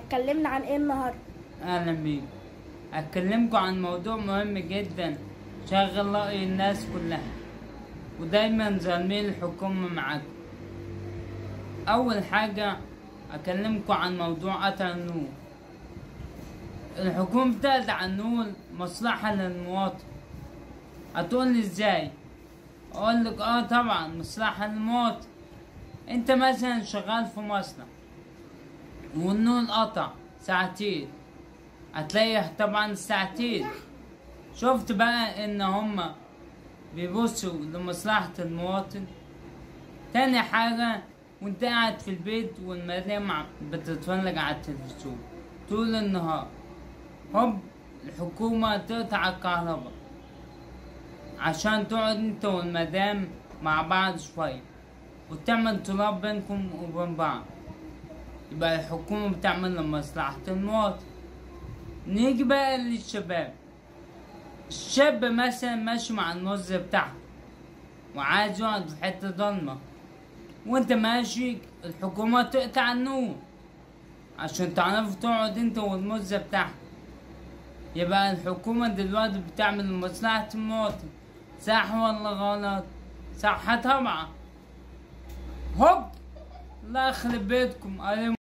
هتكلمنا عن ايه النهارده اهلا بيك اكلمكم عن موضوع مهم جدا شغل رأي الناس كلها ودايما ظالمين الحكومة معاكم اول حاجة اكلمكم عن موضوع قطع النور الحكومة بتقطع النور مصلحة للمواطن هتقول لي ازاي اقول لك اه طبعا مصلحة للمواطن انت مثلا شغال في مصنع والنور قطع ساعتين هتلاقي طبعا ساعتين شفت بقى ان هما بيبصوا لمصلحة المواطن تاني حاجة وانت قاعد في البيت والمدام عم بتتفرج على التلفزيون طول النهار هوب الحكومة تقطع الكهرباء عشان تقعد انت والمدام مع بعض شوية وتعمل تراب بينكم وبين بعض يبقى الحكومة بتعمل لمصلحة المواطن نيجي بقى للشباب الشاب مثلا ماشي مع الموزة بتاعته وعايز يقعد في حتة ضلمة وانت ماشي الحكومة تقطع النور عشان تعرف تقعد انت والموزة بتاعتك يبقى الحكومة دلوقتي بتعمل لمصلحة المواطن صح ولا غلط؟ صح طبعا هوب الله يخرب بيتكم